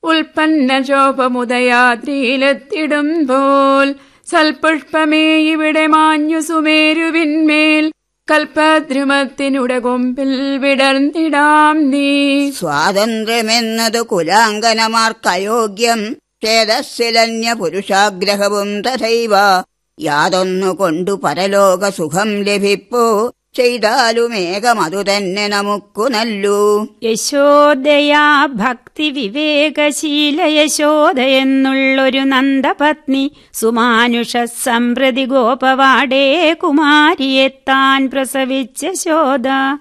ഉൽപ്പന്ന ശോഭമുദയാദ്രിയിലെത്തിടുമ്പോൾ സൽപുഷ്പമേ ഇവിടെ മാഞ്ഞു സുമേരുവിന്മേൽ കൽപ്പദ്രുമത്തിനുടെ കൊമ്പിൽ വിടർന്നിടാം നീ സ്വാതന്ത്ര്യമെന്നത് കുലാങ്കനമാർക്കയോഗ്യം ചേതസ്സിലന്യ പുരുഷാഗ്രഹവും തഥൈവ യാതൊന്നു കൊണ്ടു പരലോക സുഖം ലഭിപ്പോ ചെയ്താലുമേകമതു തന്നെ നമുക്കു നല്ലൂ യശോദയാ ഭക്തി വിവേകശീല യശോദ എന്നുള്ളൊരു നന്ദപത്നി സുമാനുഷ സംപ്രതി ഗോപവാടേ കുമാരിയെ താൻ പ്രസവിച്ച ശോധ